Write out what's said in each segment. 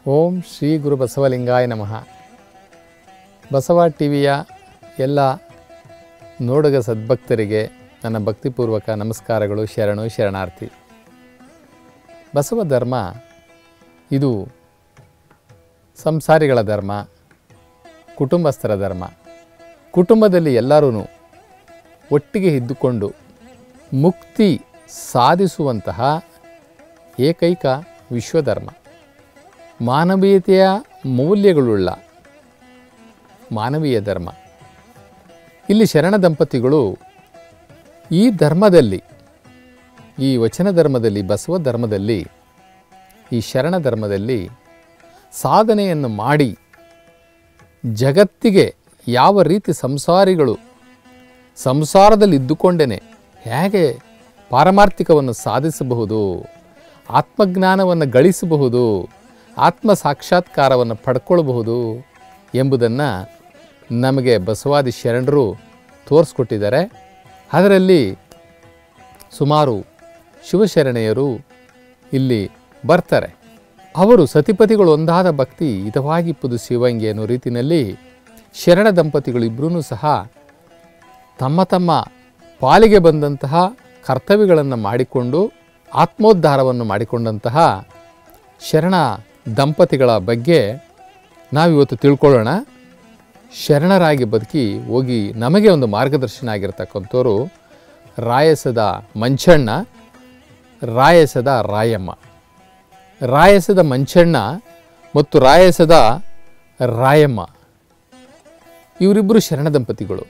ಓಂ ಶ್ರೀ ಗುರು ಬಸವಲಿಂಗಾಯ ನಮಃ ಬಸವ ಟಿವಿಯ ಎಲ್ಲ ನೋಡುಗ ಸದ್ಭಕ್ತರಿಗೆ ನನ್ನ ಭಕ್ತಿಪೂರ್ವಕ ನಮಸ್ಕಾರಗಳು ಶರಣು ಶರಣಾರ್ಥಿ ಬಸವ ಧರ್ಮ ಇದು ಸಂಸಾರಿಗಳ ಧರ್ಮ ಕುಟುಂಬಸ್ಥರ ಧರ್ಮ ಕುಟುಂಬದಲ್ಲಿ ಎಲ್ಲರೂ ಒಟ್ಟಿಗೆ ಇದ್ದುಕೊಂಡು ಮುಕ್ತಿ ಸಾಧಿಸುವಂತಹ ಏಕೈಕ ವಿಶ್ವಧರ್ಮ ಮಾನವೀಯತೆಯ ಮೌಲ್ಯಗಳುಳ್ಳ ಮಾನವೀಯ ಧರ್ಮ ಇಲ್ಲಿ ಶರಣ ದಂಪತಿಗಳು ಈ ಧರ್ಮದಲ್ಲಿ ಈ ವಚನ ಧರ್ಮದಲ್ಲಿ ಬಸವ ಧರ್ಮದಲ್ಲಿ ಈ ಶರಣ ಧರ್ಮದಲ್ಲಿ ಸಾಧನೆಯನ್ನು ಮಾಡಿ ಜಗತ್ತಿಗೆ ಯಾವ ರೀತಿ ಸಂಸಾರಿಗಳು ಸಂಸಾರದಲ್ಲಿ ಇದ್ದುಕೊಂಡೇ ಹೇಗೆ ಪಾರಮಾರ್ಥಿಕವನ್ನು ಸಾಧಿಸಬಹುದು ಆತ್ಮಜ್ಞಾನವನ್ನು ಗಳಿಸಬಹುದು ಆತ್ಮ ಸಾಕ್ಷಾತ್ಕಾರವನ್ನು ಪಡ್ಕೊಳ್ಬಹುದು ಎಂಬುದನ್ನು ನಮಗೆ ಬಸವಾದಿ ಶರಣರು ತೋರಿಸ್ಕೊಟ್ಟಿದ್ದಾರೆ ಅದರಲ್ಲಿ ಸುಮಾರು ಶಿವಶರಣೆಯರು ಇಲ್ಲಿ ಬರ್ತಾರೆ ಅವರು ಸತಿಪತಿಗಳು ಒಂದಾದ ಭಕ್ತಿ ಹಿತವಾಗಿಪ್ಪುದು ಶಿವಂಗಿ ಅನ್ನೋ ರೀತಿಯಲ್ಲಿ ಶರಣ ದಂಪತಿಗಳಿಬ್ಬರೂ ಸಹ ತಮ್ಮ ತಮ್ಮ ಪಾಲಿಗೆ ಬಂದಂತಹ ಕರ್ತವ್ಯಗಳನ್ನು ಮಾಡಿಕೊಂಡು ಆತ್ಮೋದ್ಧಾರವನ್ನು ಮಾಡಿಕೊಂಡಂತಹ ಶರಣ ದಂಪತಿಗಳ ಬಗ್ಗೆ ನಾವಿವತ್ತು ತಿಳ್ಕೊಳ್ಳೋಣ ಶರಣರಾಗಿ ಬದುಕಿ ಹೋಗಿ ನಮಗೆ ಒಂದು ಮಾರ್ಗದರ್ಶನ ಆಗಿರ್ತಕ್ಕಂಥವ್ರು ರಾಯಸದ ಮಂಚಣ್ಣ ರಾಯಸದ ರಾಯಮ್ಮ ರಾಯಸದ ಮಂಚಣ್ಣ ಮತ್ತು ರಾಯಸದ ರಾಯಮ್ಮ ಇವರಿಬ್ಬರು ಶರಣ ದಂಪತಿಗಳು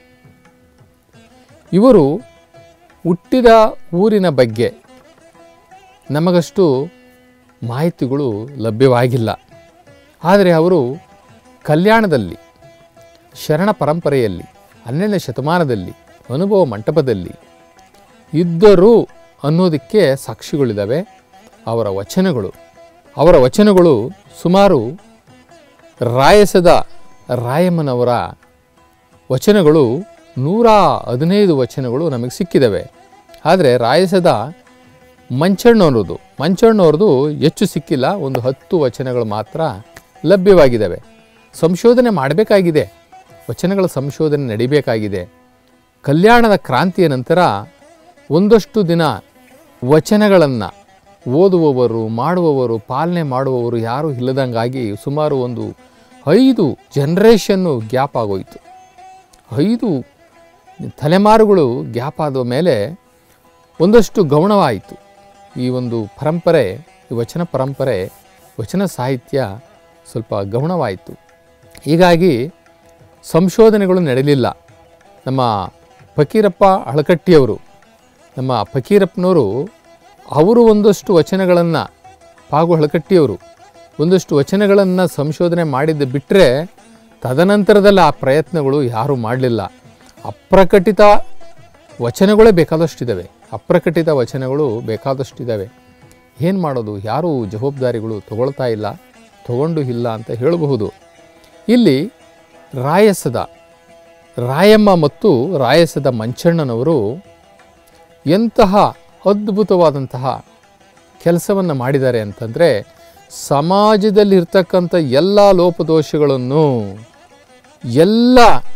ಇವರು ಹುಟ್ಟಿದ ಊರಿನ ಬಗ್ಗೆ ನಮಗಷ್ಟು ಮಾಹಿತಿಗಳು ಲಭ್ಯವಾಗಿಲ್ಲ ಆದರೆ ಅವರು ಕಲ್ಯಾಣದಲ್ಲಿ ಶರಣ ಪರಂಪರೆಯಲ್ಲಿ ಹನ್ನೆರಡನೇ ಶತಮಾನದಲ್ಲಿ ಅನುಭವ ಮಂಟಪದಲ್ಲಿ ಇದ್ದರು ಅನ್ನೋದಕ್ಕೆ ಸಾಕ್ಷಿಗಳಿದ್ದಾವೆ ಅವರ ವಚನಗಳು ಅವರ ವಚನಗಳು ಸುಮಾರು ರಾಯಸದ ರಾಯಮ್ಮನವರ ವಚನಗಳು ನೂರ ಹದಿನೈದು ವಚನಗಳು ನಮಗೆ ಸಿಕ್ಕಿದ್ದಾವೆ ಆದರೆ ರಾಯಸದ ಮಂಚಣ್ಣವ್ರದ್ದು ಮಂಚಣ್ಣವ್ರದ್ದು ಹೆಚ್ಚು ಸಿಕ್ಕಿಲ್ಲ ಒಂದು ಹತ್ತು ವಚನಗಳು ಮಾತ್ರ ಲಭ್ಯವಾಗಿದ್ದಾವೆ ಸಂಶೋಧನೆ ಮಾಡಬೇಕಾಗಿದೆ ವಚನಗಳ ಸಂಶೋಧನೆ ನಡಿಬೇಕಾಗಿದೆ ಕಲ್ಯಾಣದ ಕ್ರಾಂತಿಯ ನಂತರ ಒಂದಷ್ಟು ದಿನ ವಚನಗಳನ್ನು ಓದುವವರು ಮಾಡುವವರು ಪಾಲನೆ ಮಾಡುವವರು ಯಾರೂ ಇಲ್ಲದಂಗಾಗಿ ಸುಮಾರು ಒಂದು ಐದು ಜನ್ರೇಷನ್ನು ಗ್ಯಾಪ್ ಆಗೋಯಿತು ಐದು ತಲೆಮಾರುಗಳು ಗ್ಯಾಪ್ ಆದ ಮೇಲೆ ಒಂದಷ್ಟು ಗೌಣವಾಯಿತು ಈ ಒಂದು ಪರಂಪರೆ ಈ ವಚನ ಪರಂಪರೆ ವಚನ ಸಾಹಿತ್ಯ ಸ್ವಲ್ಪ ಗೌಣವಾಯಿತು ಹೀಗಾಗಿ ಸಂಶೋಧನೆಗಳು ನಡೆಯಲಿಲ್ಲ ನಮ್ಮ ಫಕೀರಪ್ಪ ಅಳಕಟ್ಟಿಯವರು ನಮ್ಮ ಫಕೀರಪ್ಪನವರು ಅವರು ಒಂದಷ್ಟು ವಚನಗಳನ್ನು ಪಾಗು ಹಳಕಟ್ಟಿಯವರು ಒಂದಷ್ಟು ವಚನಗಳನ್ನು ಸಂಶೋಧನೆ ಮಾಡಿದ್ದು ಬಿಟ್ಟರೆ ತದನಂತರದಲ್ಲಿ ಆ ಪ್ರಯತ್ನಗಳು ಯಾರೂ ಮಾಡಲಿಲ್ಲ ಅಪ್ರಕಟಿತ ವಚನಗಳೇ ಬೇಕಾದಷ್ಟಿದ್ದಾವೆ ಅಪ್ರಕಟಿತ ವಚನಗಳು ಬೇಕಾದಷ್ಟಿದ್ದಾವೆ ಏನು ಮಾಡೋದು ಯಾರೂ ಜವಾಬ್ದಾರಿಗಳು ತಗೊಳ್ತಾ ಇಲ್ಲ ತಗೊಂಡು ಇಲ್ಲ ಅಂತ ಹೇಳಬಹುದು ಇಲ್ಲಿ ರಾಯಸದ ರಾಯಮ್ಮ ಮತ್ತು ರಾಯಸದ ಮಂಚಣ್ಣನವರು ಎಂತಹ ಅದ್ಭುತವಾದಂತಹ ಕೆಲಸವನ್ನು ಮಾಡಿದ್ದಾರೆ ಅಂತಂದರೆ ಸಮಾಜದಲ್ಲಿರ್ತಕ್ಕಂಥ ಎಲ್ಲ ಲೋಪದೋಷಗಳನ್ನು ಎಲ್ಲ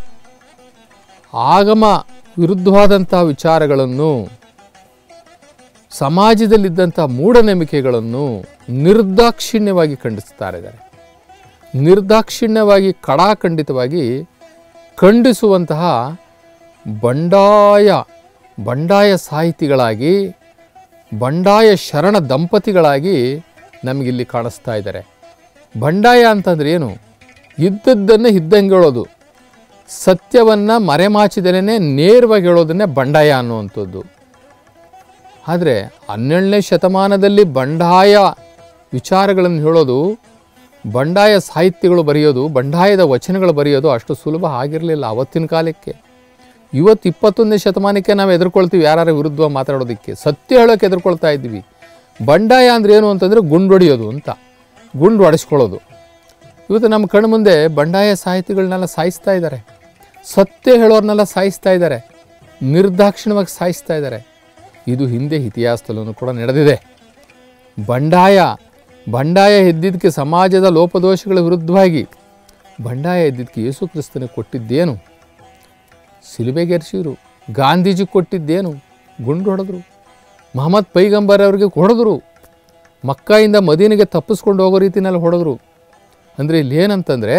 ಆಗಮ ವಿರುದ್ಧವಾದಂತಹ ವಿಚಾರಗಳನ್ನು ಸಮಾಜದಲ್ಲಿದ್ದಂಥ ಮೂಢನಂಬಿಕೆಗಳನ್ನು ನಿರ್ದಾಕ್ಷಿಣ್ಯವಾಗಿ ಖಂಡಿಸ್ತಾ ಇದ್ದಾರೆ ನಿರ್ದಾಕ್ಷಿಣ್ಯವಾಗಿ ಕಡಾಖಂಡಿತವಾಗಿ ಖಂಡಿಸುವಂತಹ ಬಂಡಾಯ ಬಂಡಾಯ ಸಾಹಿತಿಗಳಾಗಿ ಬಂಡಾಯ ಶರಣ ದಂಪತಿಗಳಾಗಿ ನಮಗಿಲ್ಲಿ ಕಾಣಿಸ್ತಾ ಇದ್ದಾರೆ ಬಂಡಾಯ ಅಂತಂದ್ರೆ ಏನು ಇದ್ದದ್ದನ್ನೇ ಇದ್ದಂಗೆ ಹೇಳೋದು ಸತ್ಯವನ್ನು ಮರೆಮಾಚಿದಲೇ ನೇರವಾಗಿ ಹೇಳೋದನ್ನೇ ಬಂಡಾಯ ಅನ್ನುವಂಥದ್ದು ಆದರೆ ಹನ್ನೆರಡನೇ ಶತಮಾನದಲ್ಲಿ ಬಂಡಾಯ ವಿಚಾರಗಳನ್ನು ಹೇಳೋದು ಬಂಡಾಯ ಸಾಹಿತ್ಯಗಳು ಬರೆಯೋದು ಬಂಡಾಯದ ವಚನಗಳು ಬರೆಯೋದು ಅಷ್ಟು ಸುಲಭ ಆಗಿರಲಿಲ್ಲ ಅವತ್ತಿನ ಕಾಲಕ್ಕೆ ಇವತ್ತು ಇಪ್ಪತ್ತೊಂದನೇ ಶತಮಾನಕ್ಕೆ ನಾವು ಎದುರ್ಕೊಳ್ತೀವಿ ಯಾರು ವಿರುದ್ಧ ಮಾತಾಡೋದಕ್ಕೆ ಸತ್ಯ ಹೇಳೋಕೆ ಎದುರ್ಕೊಳ್ತಾ ಇದ್ವಿ ಬಂಡಾಯ ಅಂದ್ರೆ ಏನು ಅಂತಂದರೆ ಗುಂಡೊಡೆಯೋದು ಅಂತ ಗುಂಡು ಹೊಡೆಸ್ಕೊಳ್ಳೋದು ಇವತ್ತು ನಮ್ಮ ಕಣ್ಣು ಮುಂದೆ ಬಂಡಾಯ ಸಾಹಿತಿಗಳನ್ನೆಲ್ಲ ಸಾಯಿಸ್ತಾ ಇದ್ದಾರೆ ಸತ್ಯ ಹೇಳೋರ್ನೆಲ್ಲ ಸಾಯಿಸ್ತಾ ಇದ್ದಾರೆ ನಿರ್ದಾಕ್ಷಿಣ್ಯವಾಗಿ ಸಾಯಿಸ್ತಾ ಇದ್ದಾರೆ ಇದು ಹಿಂದೆ ಇತಿಹಾಸದಲ್ಲೂ ಕೂಡ ನಡೆದಿದೆ ಬಂಡಾಯ ಬಂಡಾಯ ಎದ್ದಿದ್ದಕ್ಕೆ ಸಮಾಜದ ಲೋಪದೋಷಗಳ ವಿರುದ್ಧವಾಗಿ ಬಂಡಾಯ ಎದ್ದಿದ್ದಕ್ಕೆ ಯೇಸು ಕ್ರಿಸ್ತನಿಗೆ ಕೊಟ್ಟಿದ್ದೇನು ಸಿಲುಬೆಗೆರ್ಸಿರು ಗಾಂಧೀಜಿ ಕೊಟ್ಟಿದ್ದೇನು ಗುಂಡು ಹೊಡೆದ್ರು ಮಹಮ್ಮದ್ ಪೈಗಂಬರ್ ಅವರಿಗೆ ಹೊಡೆದ್ರು ಮಕ್ಕಾಯಿಂದ ಮದೀನಿಗೆ ತಪ್ಪಿಸ್ಕೊಂಡು ಹೋಗೋ ರೀತಿನಲ್ಲಿ ಹೊಡೆದ್ರು ಅಂದರೆ ಇಲ್ಲಿ ಏನಂತಂದರೆ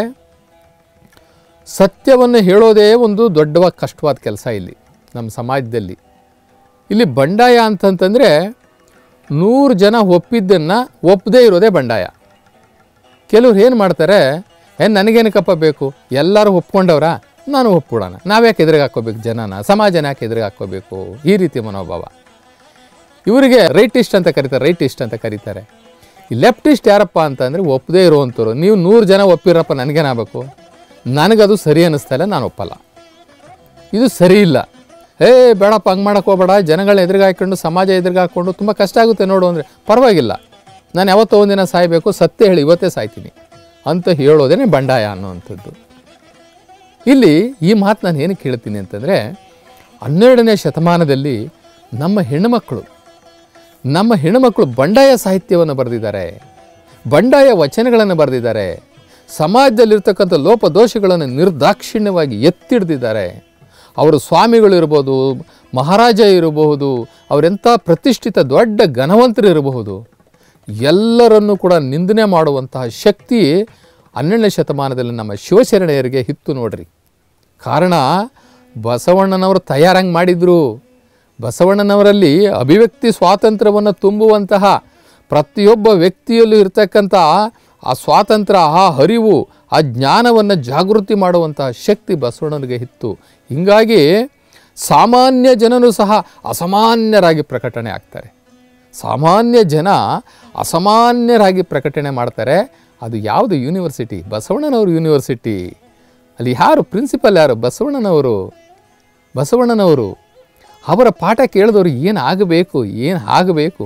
ಸತ್ಯವನ್ನು ಹೇಳೋದೇ ಒಂದು ದೊಡ್ಡ ಕಷ್ಟವಾದ ಕೆಲಸ ಇಲ್ಲಿ ನಮ್ಮ ಸಮಾಜದಲ್ಲಿ ಇಲ್ಲಿ ಬಂಡಾಯ ಅಂತಂತಂದರೆ ನೂರು ಜನ ಒಪ್ಪಿದ್ದನ್ನು ಒಪ್ಪದೇ ಇರೋದೇ ಬಂಡಾಯ ಕೆಲವ್ರು ಏನು ಮಾಡ್ತಾರೆ ಏನು ನನಗೇನಕ್ಕಪ್ಪ ಬೇಕು ಎಲ್ಲರೂ ಒಪ್ಕೊಂಡವ್ರ ನಾನು ಒಪ್ಕೊಡೋಣ ನಾವ್ಯಾಕೆ ಎದುರಿಗೆ ಹಾಕ್ಕೋಬೇಕು ಜನನ ಸಮಾಜನ ಯಾಕೆ ಎದುರಿಗೆ ಹಾಕ್ಕೋಬೇಕು ಈ ರೀತಿ ಮನೋಭಾವ ಇವರಿಗೆ ರೈಟಿಸ್ಟ್ ಅಂತ ಕರೀತಾರೆ ರೈಟಿಸ್ಟ್ ಅಂತ ಕರೀತಾರೆ ಈ ಲೆಫ್ಟಿಸ್ಟ್ ಯಾರಪ್ಪ ಅಂತಂದರೆ ಒಪ್ಪದೇ ಇರುವಂಥವ್ರು ನೀವು ನೂರು ಜನ ಒಪ್ಪಿರಪ್ಪ ನನಗೇನಾಗಬೇಕು ನನಗದು ಸರಿ ಅನ್ನಿಸ್ತಾ ಇಲ್ಲ ನಾನು ಒಪ್ಪಲ್ಲ ಇದು ಸರಿ ಇಲ್ಲ ಏ ಬೇಡಪ್ಪ ಹಂಗೆ ಮಾಡಕ್ಕೆ ಹೋಗ್ಬೇಡ ಜನಗಳನ್ನ ಎದುರಿಗೆ ಹಾಕ್ಕೊಂಡು ಸಮಾಜ ಎದುರಿಗೆ ಹಾಕ್ಕೊಂಡು ತುಂಬ ಕಷ್ಟ ಆಗುತ್ತೆ ನೋಡು ಅಂದರೆ ಪರವಾಗಿಲ್ಲ ನಾನು ಯಾವತ್ತೋ ಒಂದಿನ ಸಾಯಬೇಕು ಸತ್ಯ ಹೇಳಿ ಇವತ್ತೇ ಸಾಯ್ತೀನಿ ಅಂತ ಹೇಳೋದೇ ಬಂಡಾಯ ಅನ್ನುವಂಥದ್ದು ಇಲ್ಲಿ ಈ ಮಾತು ನಾನು ಏನಕ್ಕೆ ಹೇಳ್ತೀನಿ ಅಂತಂದರೆ ಹನ್ನೆರಡನೇ ಶತಮಾನದಲ್ಲಿ ನಮ್ಮ ಹೆಣ್ಣುಮಕ್ಕಳು ನಮ್ಮ ಹೆಣ್ಣುಮಕ್ಕಳು ಬಂಡಾಯ ಸಾಹಿತ್ಯವನ್ನು ಬರೆದಿದ್ದಾರೆ ಬಂಡಾಯ ವಚನಗಳನ್ನು ಬರೆದಿದ್ದಾರೆ ಸಮಾಜದಲ್ಲಿರ್ತಕ್ಕಂಥ ಲೋಪದೋಷಗಳನ್ನು ನಿರ್ದಾಕ್ಷಿಣ್ಯವಾಗಿ ಎತ್ತಿಡ್ದಿದ್ದಾರೆ ಅವರು ಸ್ವಾಮಿಗಳು ಇರ್ಬೋದು ಮಹಾರಾಜ ಇರಬಹುದು ಅವರೆಂಥ ಪ್ರತಿಷ್ಠಿತ ದೊಡ್ಡ ಘನವಂತರು ಇರಬಹುದು ಎಲ್ಲರನ್ನೂ ಕೂಡ ನಿಂದನೆ ಮಾಡುವಂತಹ ಶಕ್ತಿ ಹನ್ನೆರಡನೇ ಶತಮಾನದಲ್ಲಿ ನಮ್ಮ ಶಿವಶರಣೆಯರಿಗೆ ಇತ್ತು ನೋಡ್ರಿ ಕಾರಣ ಬಸವಣ್ಣನವರು ತಯಾರಂಗೆ ಮಾಡಿದರು ಬಸವಣ್ಣನವರಲ್ಲಿ ಅಭಿವ್ಯಕ್ತಿ ಸ್ವಾತಂತ್ರ್ಯವನ್ನು ತುಂಬುವಂತಹ ಪ್ರತಿಯೊಬ್ಬ ವ್ಯಕ್ತಿಯಲ್ಲೂ ಇರ್ತಕ್ಕಂಥ ಆ ಸ್ವಾತಂತ್ರ್ಯ ಆ ಅರಿವು ಆ ಜ್ಞಾನವನ್ನು ಜಾಗೃತಿ ಮಾಡುವಂತಹ ಶಕ್ತಿ ಬಸವಣ್ಣನಿಗೆ ಇತ್ತು ಹೀಗಾಗಿ ಸಾಮಾನ್ಯ ಜನರು ಸಹ ಅಸಾಮಾನ್ಯರಾಗಿ ಪ್ರಕಟಣೆ ಆಗ್ತಾರೆ ಸಾಮಾನ್ಯ ಜನ ಅಸಾಮಾನ್ಯರಾಗಿ ಪ್ರಕಟಣೆ ಮಾಡ್ತಾರೆ ಅದು ಯಾವುದು ಯೂನಿವರ್ಸಿಟಿ ಬಸವಣ್ಣನವರು ಯೂನಿವರ್ಸಿಟಿ ಅಲ್ಲಿ ಯಾರು ಪ್ರಿನ್ಸಿಪಲ್ ಯಾರು ಬಸವಣ್ಣನವರು ಬಸವಣ್ಣನವರು ಅವರ ಪಾಠ ಕೇಳಿದವರು ಏನು ಆಗಬೇಕು ಏನು ಆಗಬೇಕು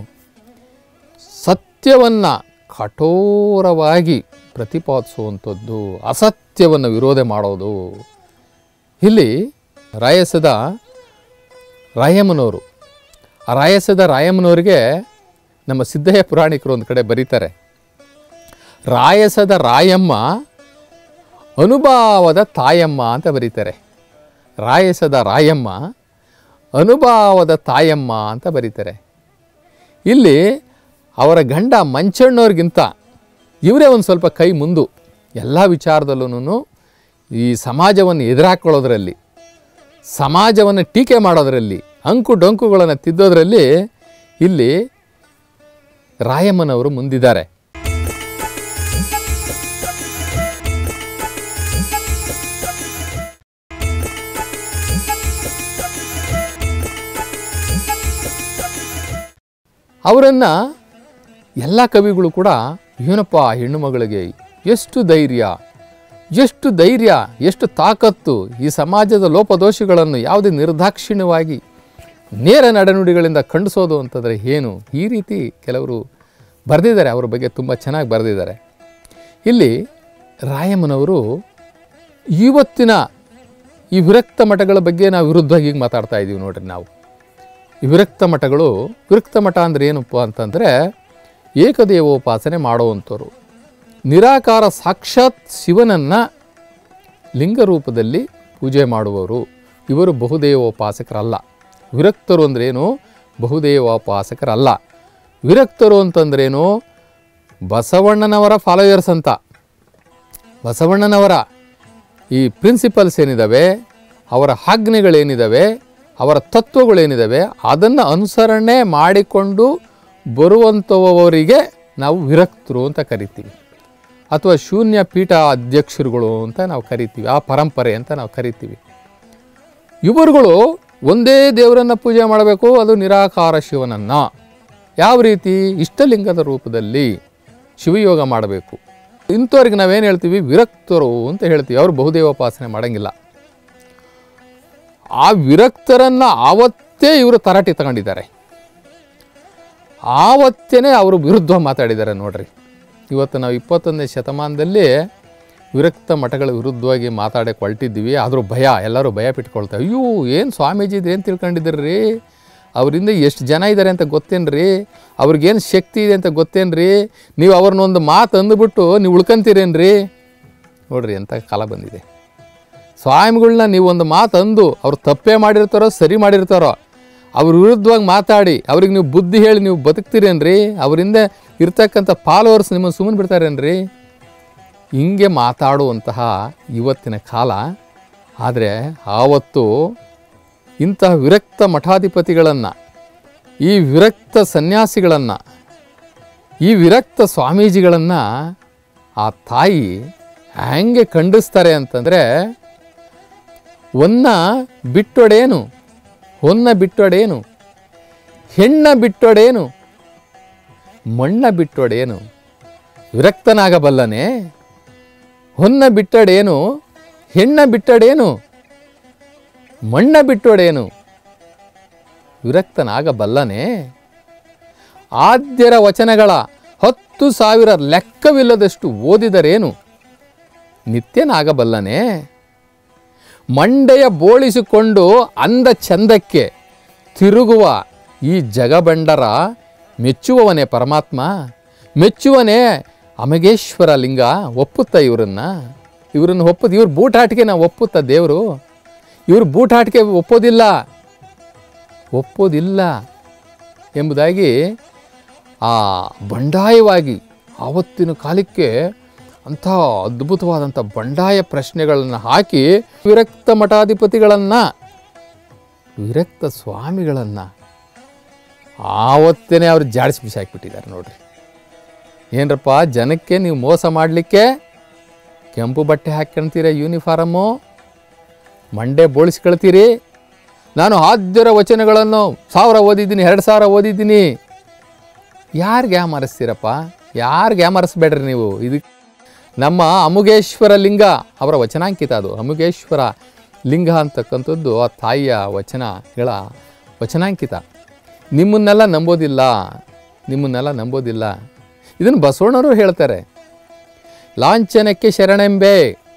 ಸತ್ಯವನ್ನು ಕಠೋರವಾಗಿ ಪ್ರತಿಪಾದಿಸುವಂಥದ್ದು ಅಸತ್ಯವನ್ನು ವಿರೋಧ ಮಾಡೋದು ಇಲ್ಲಿ ರಾಯಸದ ರಾಯಮ್ಮನವರು ಆ ರಾಯಸದ ರಾಯಮ್ಮನವರಿಗೆ ನಮ್ಮ ಸಿದ್ದಯ್ಯ ಪುರಾಣಿಕರು ಒಂದು ಕಡೆ ಬರೀತಾರೆ ರಾಯಸದ ರಾಯಮ್ಮ ಅನುಭಾವದ ತಾಯಮ್ಮ ಅಂತ ಬರೀತಾರೆ ರಾಯಸದ ರಾಯಮ್ಮ ಅನುಭಾವದ ತಾಯಮ್ಮ ಅಂತ ಬರೀತಾರೆ ಇಲ್ಲಿ ಅವರ ಗಂಡ ಮಂಚಣ್ಣವ್ರಿಗಿಂತ ಇವರೇ ಒಂದು ಸ್ವಲ್ಪ ಕೈ ಮುಂದು ಎಲ್ಲ ವಿಚಾರದಲ್ಲೂ ಈ ಸಮಾಜವನ್ನು ಎದುರಾಕೊಳ್ಳೋದ್ರಲ್ಲಿ ಸಮಾಜವನ್ನು ಟೀಕೆ ಮಾಡೋದರಲ್ಲಿ ಅಂಕು ಡೊಂಕುಗಳನ್ನು ತಿದ್ದೋದ್ರಲ್ಲಿ ಇಲ್ಲಿ ರಾಯಮ್ಮನವರು ಮುಂದಿದ್ದಾರೆ ಅವರನ್ನು ಎಲ್ಲ ಕವಿಗಳು ಕೂಡ ಏನಪ್ಪ ಹೆಣ್ಣು ಮಗಳಿಗೆ ಎಷ್ಟು ಧೈರ್ಯ ಎಷ್ಟು ಧೈರ್ಯ ಎಷ್ಟು ತಾಕತ್ತು ಈ ಸಮಾಜದ ಲೋಪದೋಷಗಳನ್ನು ಯಾವುದೇ ನಿರ್ದಾಕ್ಷಿಣ್ಯವಾಗಿ ನೇರ ನಡೆನುಡಿಗಳಿಂದ ಖಂಡಿಸೋದು ಅಂತಂದರೆ ಏನು ಈ ರೀತಿ ಕೆಲವರು ಬರೆದಿದ್ದಾರೆ ಅವ್ರ ಬಗ್ಗೆ ತುಂಬ ಚೆನ್ನಾಗಿ ಬರೆದಿದ್ದಾರೆ ಇಲ್ಲಿ ರಾಯಮ್ಮನವರು ಇವತ್ತಿನ ಈ ವಿರಕ್ತ ಮಠಗಳ ಬಗ್ಗೆ ನಾವು ವಿರುದ್ಧವಾಗಿ ಈಗ ಮಾತಾಡ್ತಾ ಇದ್ದೀವಿ ನೋಡ್ರಿ ನಾವು ಈ ವಿರಕ್ತ ಮಠಗಳು ವಿರಕ್ತ ಮಠ ಅಂದರೆ ಏನಪ್ಪ ಅಂತಂದರೆ ಏಕದೇವೋಪಾಸನೆ ಮಾಡುವಂಥವ್ರು ನಿರಾಕಾರ ಸಾಕ್ಷಾತ್ ಶಿವನನ್ನು ಲಿಂಗ ರೂಪದಲ್ಲಿ ಪೂಜೆ ಮಾಡುವವರು ಇವರು ಬಹುದೇವೋಪಾಸಕರಲ್ಲ ವಿರಕ್ತರು ಅಂದ್ರೇನು ಬಹುದೇವೋಪಾಸಕರಲ್ಲ ವಿರಕ್ತರು ಅಂತಂದ್ರೇನು ಬಸವಣ್ಣನವರ ಫಾಲೋಯರ್ಸ್ ಅಂತ ಬಸವಣ್ಣನವರ ಈ ಪ್ರಿನ್ಸಿಪಲ್ಸ್ ಏನಿದ್ದಾವೆ ಅವರ ಆಜ್ಞೆಗಳೇನಿದ್ದಾವೆ ಅವರ ತತ್ವಗಳೇನಿದ್ದಾವೆ ಅದನ್ನು ಅನುಸರಣೆ ಮಾಡಿಕೊಂಡು ಬರುವಂಥವರಿಗೆ ನಾವು ವಿರಕ್ತರು ಅಂತ ಕರಿತೀವಿ ಅಥವಾ ಶೂನ್ಯ ಪೀಠ ಅಧ್ಯಕ್ಷರುಗಳು ಅಂತ ನಾವು ಕರಿತೀವಿ ಆ ಪರಂಪರೆ ಅಂತ ನಾವು ಕರಿತೀವಿ ಇವರುಗಳು ಒಂದೇ ದೇವರನ್ನು ಪೂಜೆ ಮಾಡಬೇಕು ಅದು ನಿರಾಕಾರ ಶಿವನನ್ನು ಯಾವ ರೀತಿ ಇಷ್ಟಲಿಂಗದ ರೂಪದಲ್ಲಿ ಶಿವಯೋಗ ಮಾಡಬೇಕು ಇಂಥವ್ರಿಗೆ ನಾವೇನು ಹೇಳ್ತೀವಿ ವಿರಕ್ತರು ಅಂತ ಹೇಳ್ತೀವಿ ಅವರು ಬಹುದೇವೋಪಾಸನೆ ಮಾಡೋಂಗಿಲ್ಲ ಆ ವಿರಕ್ತರನ್ನು ಆವತ್ತೇ ಇವರು ತರಾಟೆ ತಗೊಂಡಿದ್ದಾರೆ ಆವತ್ತೇ ಅವರು ವಿರುದ್ಧ ಮಾತಾಡಿದ್ದಾರೆ ನೋಡ್ರಿ ಇವತ್ತು ನಾವು ಇಪ್ಪತ್ತೊಂದನೇ ಶತಮಾನದಲ್ಲಿ ವಿರಕ್ತ ಮಠಗಳ ವಿರುದ್ಧವಾಗಿ ಮಾತಾಡಕ್ಕೆ ಹೊರಟಿದ್ದೀವಿ ಆದರೂ ಭಯ ಎಲ್ಲರೂ ಭಯ ಬಿಟ್ಕೊಳ್ತಾರೆ ಅಯ್ಯೋ ಏನು ಸ್ವಾಮೀಜಿ ಏನು ತಿಳ್ಕೊಂಡಿದ್ದೀರಿ ಅವರಿಂದ ಎಷ್ಟು ಜನ ಇದ್ದಾರೆ ಅಂತ ಗೊತ್ತೇನ್ರಿ ಅವ್ರಿಗೇನು ಶಕ್ತಿ ಇದೆ ಅಂತ ಗೊತ್ತೇನ್ರಿ ನೀವು ಅವ್ರನ್ನೊಂದು ಮಾತು ಅಂದುಬಿಟ್ಟು ನೀವು ಉಳ್ಕೊಂತೀರೇನ್ರಿ ನೋಡ್ರಿ ಎಂಥ ಕಾಲ ಬಂದಿದೆ ಸ್ವಾಮಿಗಳನ್ನ ನೀವು ಒಂದು ಮಾತು ಅಂದು ಅವ್ರು ತಪ್ಪೇ ಮಾಡಿರ್ತಾರೋ ಸರಿ ಮಾಡಿರ್ತಾರೋ ಅವ್ರ ವಿರುದ್ಧವಾಗಿ ಮಾತಾಡಿ ಅವ್ರಿಗೆ ನೀವು ಬುದ್ಧಿ ಹೇಳಿ ನೀವು ಬದುಕ್ತೀರೇನ್ರಿ ಅವರಿಂದ ಇರ್ತಕ್ಕಂಥ ಫಾಲೋವರ್ಸ್ ನಿಮ್ಮನ್ನು ಸುಮ್ಮನೆ ಬಿಡ್ತಾರೇನ್ರಿ ಹಿಂಗೆ ಮಾತಾಡುವಂತಹ ಇವತ್ತಿನ ಕಾಲ ಆದರೆ ಆವತ್ತು ಇಂತಹ ವಿರಕ್ತ ಮಠಾಧಿಪತಿಗಳನ್ನು ಈ ವಿರಕ್ತ ಸನ್ಯಾಸಿಗಳನ್ನು ಈ ವಿರಕ್ತ ಸ್ವಾಮೀಜಿಗಳನ್ನು ಆ ತಾಯಿ ಹೆಂಗೆ ಖಂಡಿಸ್ತಾರೆ ಅಂತಂದರೆ ಒನ್ನ ಬಿಟ್ಟೊಡೇನು ಹೊನ್ನ ಬಿಟ್ಟೊಡೇನು ಹೆಣ್ಣ ಬಿಟ್ಟೊಡೇನು ಮಣ್ಣ ಬಿಟ್ಟೊಡೇನು ವಿರಕ್ತನಾಗಬಲ್ಲನೆ ಹೊನ್ನ ಬಿಟ್ಟಡೇನು ಹೆಣ್ಣ ಬಿಟ್ಟಡೇನು ಮಣ್ಣ ಬಿಟ್ಟೊಡೇನು ವಿರಕ್ತನಾಗಬಲ್ಲನೆ ಆದ್ಯರ ವಚನಗಳ ಹತ್ತು ಸಾವಿರ ಲೆಕ್ಕವಿಲ್ಲದಷ್ಟು ಓದಿದರೇನು ನಿತ್ಯನಾಗಬಲ್ಲನೆ ಮಂಡೆಯ ಬೋಳಿಸಿಕೊಂಡು ಅಂದ ಚಂದಕ್ಕೆ ತಿರುಗುವ ಈ ಜಗಬಂಡರ ಮೆಚ್ಚುವವನೇ ಪರಮಾತ್ಮ ಮೆಚ್ಚುವನೇ ಅಮಗೇಶ್ವರ ಲಿಂಗ ಒಪ್ಪುತ್ತ ಇವರನ್ನ ಇವರನ್ನು ಒಪ್ಪುತ್ತ ಇವ್ರ ಬೂಟಾಟಿಕೆ ನಾವು ಒಪ್ಪುತ್ತ ದೇವರು ಇವ್ರ ಬೂಟಾಟಿಕೆ ಒಪ್ಪೋದಿಲ್ಲ ಒಪ್ಪೋದಿಲ್ಲ ಎಂಬುದಾಗಿ ಆ ಬಂಡಾಯವಾಗಿ ಆವತ್ತಿನ ಕಾಲಕ್ಕೆ ಅಂಥ ಅದ್ಭುತವಾದಂಥ ಬಂಡಾಯ ಪ್ರಶ್ನೆಗಳನ್ನು ಹಾಕಿ ವಿರಕ್ತ ಮಠಾಧಿಪತಿಗಳನ್ನು ವಿರಕ್ತ ಸ್ವಾಮಿಗಳನ್ನು ಆವತ್ತೇ ಅವ್ರು ಜಾಡಿಸಿ ಬಿಸಾಕಿಬಿಟ್ಟಿದ್ದಾರೆ ನೋಡ್ರಿ ಏನರಪ್ಪ ಜನಕ್ಕೆ ನೀವು ಮೋಸ ಮಾಡಲಿಕ್ಕೆ ಕೆಂಪು ಬಟ್ಟೆ ಹಾಕ್ಕೊಂತೀರ ಯೂನಿಫಾರಮ್ಮು ಮಂಡೆ ಬೋಳಿಸ್ಕೊಳ್ತೀರಿ ನಾನು ಆದ್ಯರ ವಚನಗಳನ್ನು ಸಾವಿರ ಓದಿದ್ದೀನಿ ಎರಡು ಸಾವಿರ ಓದಿದ್ದೀನಿ ಯಾರಿಗೆ ಯಾಮರಿಸ್ತೀರಪ್ಪ ಯಾರಿಗೆ ಯಾಮರಿಸ್ಬೇಡ್ರಿ ನೀವು ಇದು ನಮ್ಮ ಅಮುಗೇಶ್ವರ ಲಿಂಗ ಅವರ ವಚನಾಂಕಿತ ಅದು ಅಮುಗೇಶ್ವರ ಲಿಂಗ ಅಂತಕ್ಕಂಥದ್ದು ಆ ತಾಯಿಯ ವಚನಗಳ ವಚನಾಂಕಿತ ನಿಮ್ಮನ್ನೆಲ್ಲ ನಂಬೋದಿಲ್ಲ ನಿಮ್ಮನ್ನೆಲ್ಲ ನಂಬೋದಿಲ್ಲ ಇದನ್ನು ಬಸವಣ್ಣವರು ಹೇಳ್ತಾರೆ ಲಾಂಛನಕ್ಕೆ ಶರಣೆಂಬೆ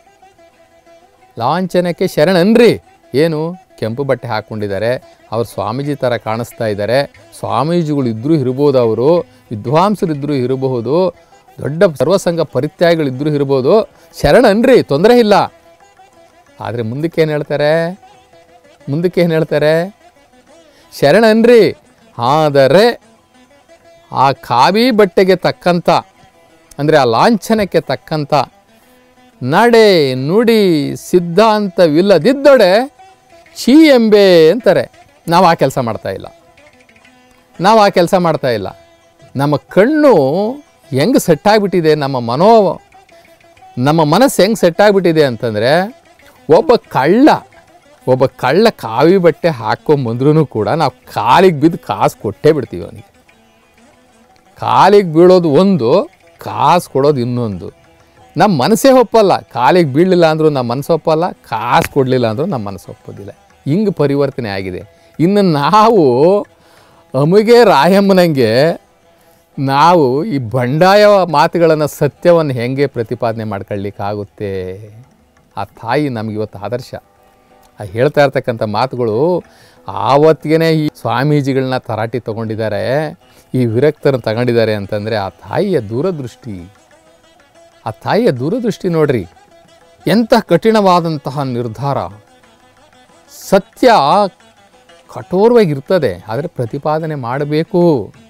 ಲಾಂಛನಕ್ಕೆ ಶರಣನ್ರಿ ಏನು ಕೆಂಪು ಬಟ್ಟೆ ಹಾಕ್ಕೊಂಡಿದ್ದಾರೆ ಅವ್ರು ಸ್ವಾಮೀಜಿ ಥರ ಕಾಣಿಸ್ತಾ ಇದ್ದಾರೆ ಸ್ವಾಮೀಜಿಗಳು ಇದ್ದರೂ ಇರ್ಬೋದು ಅವರು ವಿದ್ವಾಂಸರಿದ್ದರೂ ಇರಬಹುದು ದೊಡ್ಡ ಸರ್ವಸಂಘ ಪರಿತ್ಯಾಗಿಗಳಿದ್ದರೂ ಇರ್ಬೋದು ಶರಣನ್ರಿ ತೊಂದರೆ ಇಲ್ಲ ಆದರೆ ಮುಂದಕ್ಕೆ ಏನು ಹೇಳ್ತಾರೆ ಮುಂದಕ್ಕೆ ಏನು ಹೇಳ್ತಾರೆ ಶರಣನ್ರಿ ಆದರೆ ಆ ಕಾವಿ ಬಟ್ಟೆಗೆ ತಕ್ಕಂಥ ಅಂದರೆ ಆ ಲಾಂಛನಕ್ಕೆ ತಕ್ಕಂಥ ನಡೆ ನುಡಿ ಸಿದ್ಧಾಂತವಿಲ್ಲದಿದ್ದೊಡೆ ಛೀ ಎಂಬೆ ಅಂತಾರೆ ನಾವು ಆ ಕೆಲಸ ಮಾಡ್ತಾ ಇಲ್ಲ ನಾವು ಆ ಕೆಲಸ ಮಾಡ್ತಾ ಇಲ್ಲ ನಮ್ಮ ಕಣ್ಣು ಹೆಂಗೆ ಸೆಟ್ಟಾಗ್ಬಿಟ್ಟಿದೆ ನಮ್ಮ ಮನೋ ನಮ್ಮ ಮನಸ್ಸು ಹೆಂಗೆ ಸೆಟ್ಟಾಗ್ಬಿಟ್ಟಿದೆ ಅಂತಂದರೆ ಒಬ್ಬ ಕಳ್ಳ ಒಬ್ಬ ಕಳ್ಳ ಕಾವಿ ಬಟ್ಟೆ ಹಾಕ್ಕೊಂಬಂದ್ರೂ ಕೂಡ ನಾವು ಕಾಲಿಗೆ ಬಿದ್ದು ಕಾಸು ಕೊಟ್ಟೇ ಬಿಡ್ತೀವಿ ಅವನಿಗೆ ಕಾಲಿಗೆ ಬೀಳೋದು ಒಂದು ಕಾಸು ಕೊಡೋದು ಇನ್ನೊಂದು ನಮ್ಮ ಮನಸ್ಸೇ ಒಪ್ಪಲ್ಲ ಕಾಲಿಗೆ ಬೀಳಲಿಲ್ಲ ಅಂದರೂ ನಮ್ಮ ಮನಸ್ಸು ಒಪ್ಪಲ್ಲ ಕಾಸು ಕೊಡಲಿಲ್ಲ ಅಂದರೂ ನಮ್ಮ ಮನಸ್ಸು ಒಪ್ಪೋದಿಲ್ಲ ಹಿಂಗೆ ಪರಿವರ್ತನೆ ಆಗಿದೆ ಇನ್ನು ನಾವು ಅಮಗೆ ರಾಯಮ್ಮನಂಗೆ ನಾವು ಈ ಬಂಡಾಯ ಮಾತುಗಳನ್ನು ಸತ್ಯವನ್ನು ಹೆಂಗೆ ಪ್ರತಿಪಾದನೆ ಮಾಡ್ಕೊಳ್ಳಿಕ್ಕಾಗುತ್ತೆ ಆ ತಾಯಿ ನಮ್ಗೆ ಇವತ್ತು ಆದರ್ಶ ಆ ಹೇಳ್ತಾ ಇರ್ತಕ್ಕಂಥ ಮಾತುಗಳು ಆವತ್ತಿಗೆ ಈ ಸ್ವಾಮೀಜಿಗಳನ್ನ ತರಾಟಿ ತಗೊಂಡಿದ್ದಾರೆ ಈ ವಿರಕ್ತರನ್ನು ತಗೊಂಡಿದ್ದಾರೆ ಅಂತಂದರೆ ಆ ತಾಯಿಯ ದೂರದೃಷ್ಟಿ ಆ ತಾಯಿಯ ದೂರದೃಷ್ಟಿ ನೋಡ್ರಿ ಎಂಥ ಕಠಿಣವಾದಂತಹ ನಿರ್ಧಾರ ಸತ್ಯ ಕಠೋರವಾಗಿರ್ತದೆ ಆದರೆ ಪ್ರತಿಪಾದನೆ ಮಾಡಬೇಕು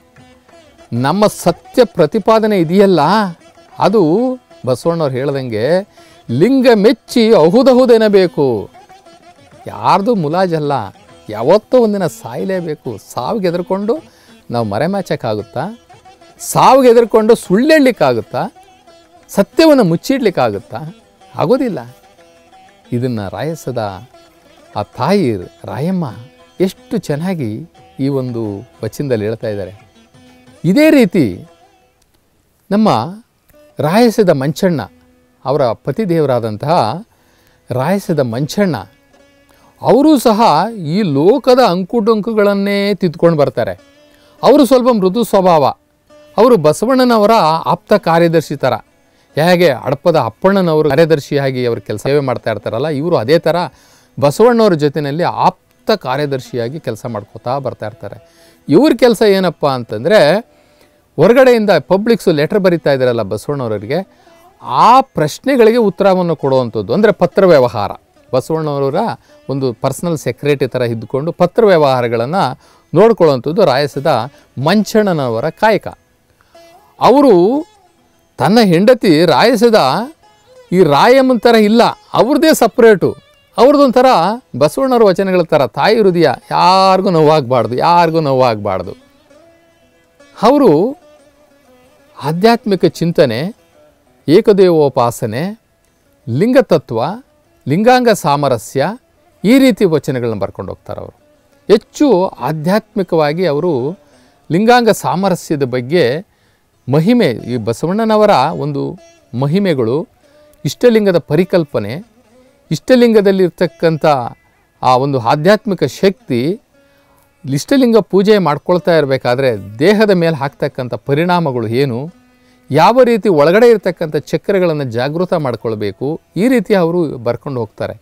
ನಮ್ಮ ಸತ್ಯ ಪ್ರತಿಪಾದನೆ ಇದೆಯಲ್ಲ ಅದು ಬಸವಣ್ಣವ್ರು ಹೇಳ್ದಂಗೆ ಲಿಂಗ ಮೆಚ್ಚಿ ಅಹುದಹುದೆನಬೇಕು ಯಾರ್ದು ಮುಲಾಜಲ್ಲ ಯಾವತ್ತೋ ಒಂದಿನ ಸಾಯಲೇಬೇಕು ಸಾವಿಗೆ ಎದುರ್ಕೊಂಡು ನಾವು ಮರೆಮಾಚಕ್ಕಾಗುತ್ತಾ ಸಾವಿಗೆ ಎದುರ್ಕೊಂಡು ಸುಳ್ಳೆಳ್ಲಿಕ್ಕಾಗುತ್ತಾ ಸತ್ಯವನ್ನು ಮುಚ್ಚಿಡ್ಲಿಕ್ಕಾಗುತ್ತಾ ಆಗೋದಿಲ್ಲ ಇದನ್ನು ರಾಯಸದ ಆ ತಾಯಿ ರಾಯಮ್ಮ ಎಷ್ಟು ಚೆನ್ನಾಗಿ ಈ ಒಂದು ವಚನದಲ್ಲಿ ಹೇಳ್ತಾ ಇದ್ದಾರೆ ಇದೇ ರೀತಿ ನಮ್ಮ ರಾಯಸದ ಮಂಚಣ್ಣ ಅವರ ಪತಿದೇವರಾದಂತಹ ರಾಯಸದ ಮಂಚಣ್ಣ ಅವರೂ ಸಹ ಈ ಲೋಕದ ಅಂಕುಡೊಂಕುಗಳನ್ನೇ ತಿದ್ಕೊಂಡು ಬರ್ತಾರೆ ಅವರು ಸ್ವಲ್ಪ ಮೃದು ಸ್ವಭಾವ ಅವರು ಬಸವಣ್ಣನವರ ಆಪ್ತ ಕಾರ್ಯದರ್ಶಿ ಥರ ಹೇಗೆ ಹಡಪದ ಅಪ್ಪಣ್ಣನವರು ಕಾರ್ಯದರ್ಶಿಯಾಗಿ ಅವರು ಕೆಲಸ ಸೇವೆ ಮಾಡ್ತಾ ಇರ್ತಾರಲ್ಲ ಇವರು ಅದೇ ಥರ ಬಸವಣ್ಣವ್ರ ಜೊತೆಯಲ್ಲಿ ಆಪ್ತ ಆಪ್ತ ಕಾರ್ಯದರ್ಶಿಯಾಗಿ ಕೆಲಸ ಮಾಡ್ಕೋತಾ ಬರ್ತಾ ಇರ್ತಾರೆ ಇವ್ರ ಕೆಲಸ ಏನಪ್ಪ ಅಂತಂದರೆ ಹೊರಗಡೆಯಿಂದ ಪಬ್ಲಿಕ್ಸು ಲೆಟರ್ ಬರಿತಾ ಇದ್ದಾರಲ್ಲ ಬಸವಣ್ಣವರಿಗೆ ಆ ಪ್ರಶ್ನೆಗಳಿಗೆ ಉತ್ತರವನ್ನು ಕೊಡುವಂಥದ್ದು ಅಂದರೆ ಪತ್ರ ವ್ಯವಹಾರ ಬಸವಣ್ಣವರ ಒಂದು ಪರ್ಸನಲ್ ಸೆಕ್ರೆಟರಿ ಥರ ಇದ್ದುಕೊಂಡು ಪತ್ರ ವ್ಯವಹಾರಗಳನ್ನು ನೋಡ್ಕೊಳ್ಳುವಂಥದ್ದು ರಾಯಸದ ಮಂಚಣ್ಣನವರ ಕಾಯಕ ಅವರು ತನ್ನ ಹೆಂಡತಿ ರಾಯಸದ ಈ ರಾಯಮ್ಮನ ಥರ ಇಲ್ಲ ಅವ್ರದ್ದೇ ಸಪ್ರೇಟು ಅವ್ರದ್ದೊಂಥರ ಬಸವಣ್ಣವ್ರ ವಚನಗಳ ಥರ ತಾಯಿ ಹೃದಯ ಯಾರಿಗೂ ನೋವಾಗಬಾರ್ದು ಯಾರಿಗೂ ನೋವಾಗಬಾರ್ದು ಅವರು ಆಧ್ಯಾತ್ಮಿಕ ಚಿಂತನೆ ಏಕದೇವೋಪಾಸನೆ ಲಿಂಗತತ್ವ ಲಿಂಗಾಂಗ ಸಾಮರಸ್ಯ ಈ ರೀತಿ ವಚನಗಳನ್ನ ಬರ್ಕೊಂಡು ಹೋಗ್ತಾರೆ ಅವರು ಹೆಚ್ಚು ಆಧ್ಯಾತ್ಮಿಕವಾಗಿ ಅವರು ಲಿಂಗಾಂಗ ಸಾಮರಸ್ಯದ ಬಗ್ಗೆ ಮಹಿಮೆ ಈ ಬಸವಣ್ಣನವರ ಒಂದು ಮಹಿಮೆಗಳು ಇಷ್ಟಲಿಂಗದ ಪರಿಕಲ್ಪನೆ ಇಷ್ಟಲಿಂಗದಲ್ಲಿರ್ತಕ್ಕಂಥ ಆ ಒಂದು ಆಧ್ಯಾತ್ಮಿಕ ಶಕ್ತಿ ಇಷ್ಟಲಿಂಗ ಪೂಜೆ ಮಾಡ್ಕೊಳ್ತಾ ಇರಬೇಕಾದ್ರೆ ದೇಹದ ಮೇಲೆ ಹಾಕ್ತಕ್ಕಂಥ ಪರಿಣಾಮಗಳು ಏನು ಯಾವ ರೀತಿ ಒಳಗಡೆ ಇರತಕ್ಕಂಥ ಚಕ್ರಗಳನ್ನು ಜಾಗೃತ ಮಾಡ್ಕೊಳ್ಬೇಕು ಈ ರೀತಿ ಅವರು ಬರ್ಕೊಂಡು ಹೋಗ್ತಾರೆ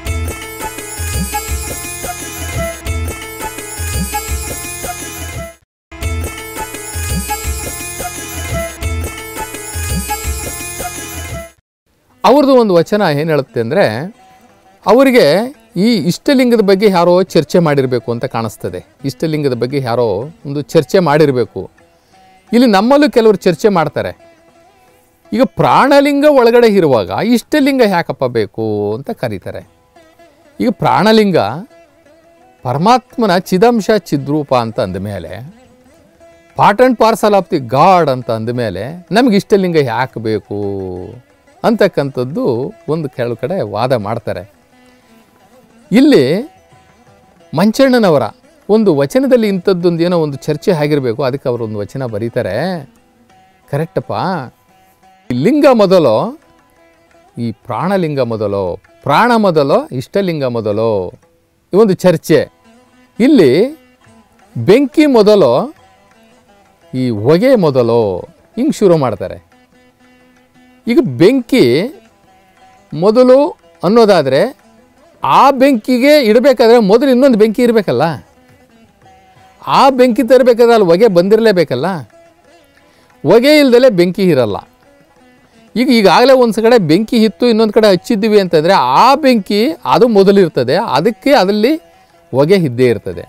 ಅವ್ರದ್ದು ಒಂದು ವಚನ ಏನು ಹೇಳುತ್ತೆ ಅಂದರೆ ಅವರಿಗೆ ಈ ಇಷ್ಟಲಿಂಗದ ಬಗ್ಗೆ ಯಾರೋ ಚರ್ಚೆ ಮಾಡಿರಬೇಕು ಅಂತ ಕಾಣಿಸ್ತದೆ ಇಷ್ಟಲಿಂಗದ ಬಗ್ಗೆ ಯಾರೋ ಒಂದು ಚರ್ಚೆ ಮಾಡಿರಬೇಕು ಇಲ್ಲಿ ನಮ್ಮಲ್ಲೂ ಕೆಲವರು ಚರ್ಚೆ ಮಾಡ್ತಾರೆ ಈಗ ಪ್ರಾಣಲಿಂಗ ಒಳಗಡೆ ಇರುವಾಗ ಇಷ್ಟಲಿಂಗ ಯಾಕಪ್ಪ ಬೇಕು ಅಂತ ಕರೀತಾರೆ ಈಗ ಪ್ರಾಣಲಿಂಗ ಪರಮಾತ್ಮನ ಚಿದಂಶ ಚಿದ್ರೂಪ ಅಂತ ಅಂದಮೇಲೆ part and parcel of the God ಅಂತ ಅಂದಮೇಲೆ ನಮಗೆ ಇಷ್ಟಲಿಂಗ ಯಾಕೆ ಬೇಕು ಅಂತಕ್ಕಂಥದ್ದು ಒಂದು ಕೆಲವು ಕಡೆ ವಾದ ಮಾಡ್ತಾರೆ ಇಲ್ಲಿ ಮಂಚಣ್ಣನವರ ಒಂದು ವಚನದಲ್ಲಿ ಇಂಥದ್ದೊಂದು ಏನೋ ಒಂದು ಚರ್ಚೆ ಆಗಿರಬೇಕು ಅದಕ್ಕೆ ಅವರು ಒಂದು ವಚನ ಬರೀತಾರೆ ಕರೆಕ್ಟಪ್ಪ ಈ ಲಿಂಗ ಮೊದಲು ಈ ಪ್ರಾಣಲಿಂಗ ಮೊದಲು ಪ್ರಾಣ ಮೊದಲು ಇಷ್ಟಲಿಂಗ ಮೊದಲು ಈ ಒಂದು ಚರ್ಚೆ ಇಲ್ಲಿ ಬೆಂಕಿ ಮೊದಲು ಈ ಹೊಗೆ ಮೊದಲು ಹಿಂಗೆ ಶುರು ಮಾಡ್ತಾರೆ ಈಗ ಬೆಂಕಿ ಮೊದಲು ಅನ್ನೋದಾದರೆ ಆ ಬೆಂಕಿಗೆ ಇಡಬೇಕಾದ್ರೆ ಮೊದಲು ಇನ್ನೊಂದು ಬೆಂಕಿ ಇರಬೇಕಲ್ಲ ಆ ಬೆಂಕಿ ತರಬೇಕಾದ್ರೆ ಅಲ್ಲಿ ಹೊಗೆ ಬಂದಿರಲೇಬೇಕಲ್ಲ ಹೊಗೆ ಇಲ್ದಲೆ ಬೆಂಕಿ ಇರಲ್ಲ ಈಗ ಈಗಾಗಲೇ ಒಂದು ಕಡೆ ಬೆಂಕಿ ಇತ್ತು ಇನ್ನೊಂದು ಕಡೆ ಹಚ್ಚಿದ್ದೀವಿ ಅಂತಂದರೆ ಆ ಬೆಂಕಿ ಅದು ಮೊದಲಿರ್ತದೆ ಅದಕ್ಕೆ ಅದರಲ್ಲಿ ಹೊಗೆ ಇದ್ದೇ ಇರ್ತದೆ